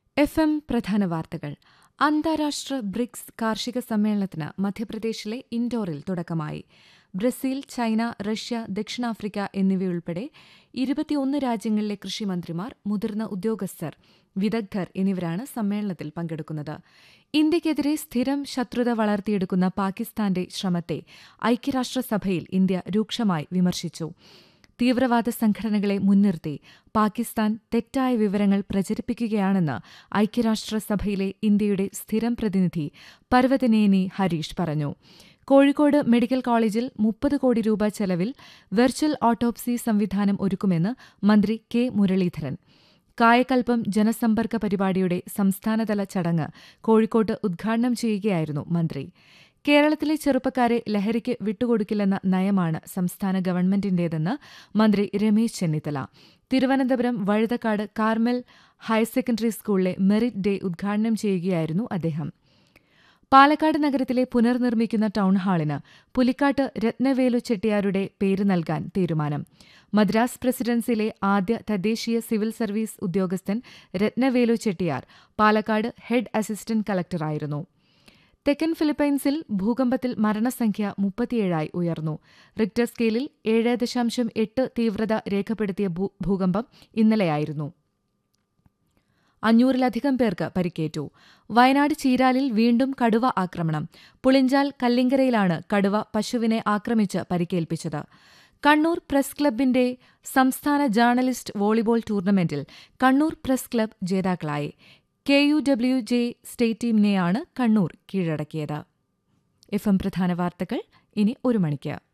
F M പ്രധാന വാർത്തകൾ അന്താരാഷ്ട്ര ബ്രിക്സ് കാർഷിക സമ്മേളനത്തിന് മധ്യപ്രദേശിലെ ഇൻഡോറിൽ തുടക്കമായി ബ്രസീൽ ചൈന റഷ്യ ദക്ഷിണാഫ്രിക്ക എന്നിവയുൾപ്പെടെ ഇരുപത്തിയൊന്ന് രാജ്യങ്ങളിലെ കൃഷിമന്ത്രിമാർ മുതിർന്ന ഉദ്യോഗസ്ഥർ വിദഗ്ധർ എന്നിവരാണ് സമ്മേളനത്തിൽ പങ്കെടുക്കുന്നത് ഇന്ത്യയ്ക്കെതിരെ സ്ഥിരം ശത്രുത വളർത്തിയെടുക്കുന്ന പാകിസ്ഥാന്റെ ശ്രമത്തെ ഐക്യരാഷ്ട്രസഭയിൽ ഇന്ത്യ രൂക്ഷമായി വിമർശിച്ചു തീവ്രവാദ സംഘടനകളെ മുൻനിർത്തി പാകിസ്ഥാൻ തെറ്റായ വിവരങ്ങൾ പ്രചരിപ്പിക്കുകയാണെന്ന് ഐക്യരാഷ്ട്രസഭയിലെ ഇന്ത്യയുടെ സ്ഥിരം പ്രതിനിധി പർവതനേനി ഹരീഷ് പറഞ്ഞു കോഴിക്കോട് മെഡിക്കൽ കോളേജിൽ മുപ്പത് കോടി രൂപ ചെലവിൽ വെർച്വൽ ഓട്ടോപ്സി സംവിധാനം ഒരുക്കുമെന്ന് മന്ത്രി കെ മുരളീധരൻ കായകൽപ്പം ജനസമ്പർക്ക പരിപാടിയുടെ സംസ്ഥാനതല ചടങ്ങ് കോഴിക്കോട്ട് ഉദ്ഘാടനം ചെയ്യുകയായിരുന്നു മന്ത്രി കേരളത്തിലെ ചെറുപ്പക്കാരെ ലഹരിക്ക് വിട്ടുകൊടുക്കില്ലെന്ന നയമാണ് സംസ്ഥാന ഗവൺമെന്റിന്റേതെന്ന് മന്ത്രി Ramesh Chennithala Thiruvananthapuram Vazhuthacaud Carmel higher secondary സ്കൂളിലെ മെറിറ്റ് ഡേ ഉദ്ഘാടനം ചെയ്യുകയായിരുന്നു അദ്ദേഹം പാലക്കാട് നഗരത്തിലെ പുനർനിർമ്മിക്കുന്ന ടൗൺഹാളിന് പുലിക്കാട്ട് രത്നവേലു ചെട്ടിയാരുടെ പേര് നൽകാൻ തീരുമാനം മദ്രാസ് പ്രസിഡൻസിയിലെ ആദ്യ തദ്ദേശീയ സിവിൽ സർവീസ് ഉദ്യോഗസ്ഥൻ രത്നവേലു ചെട്ടിയാർ പാലക്കാട് ഹെഡ് അസിസ്റ്റന്റ് കളക്ടറായിരുന്നു തെക്കൻ ഫിലിപ്പൈൻസിൽ ഭൂകമ്പത്തിൽ മരണസംഖ്യ മുപ്പത്തിയേഴായി ഉയർന്നു റിക്ടർ സ്കെയിലിൽ ഏഴ് ദശാംശം എട്ട് തീവ്രത രേഖപ്പെടുത്തിയ ഭൂകമ്പം ഇന്നലെയായിരുന്നു അഞ്ഞൂറിലധികം പേർക്ക് പരിക്കേറ്റു വയനാട് ചീരാലിൽ വീണ്ടും കടുവ ആക്രമണം പുളിഞ്ചാൽ കല്ലിങ്കരയിലാണ് കടുവ പശുവിനെ ആക്രമിച്ച് പരിക്കേൽപ്പിച്ചത് കണ്ണൂർ പ്രസ് ക്ലബിന്റെ സംസ്ഥാന ജേർണലിസ്റ്റ് വോളിബോൾ ടൂർണമെന്റിൽ കണ്ണൂർ പ്രസ് ക്ലബ് ജേതാക്കളായി K U W J state ടീമിനെയാണ് കണ്ണൂർ കീഴടക്കിയത് എഫ് എം പ്രധാന വാർത്തകൾ ഇനി ഒരു മണിക്ക്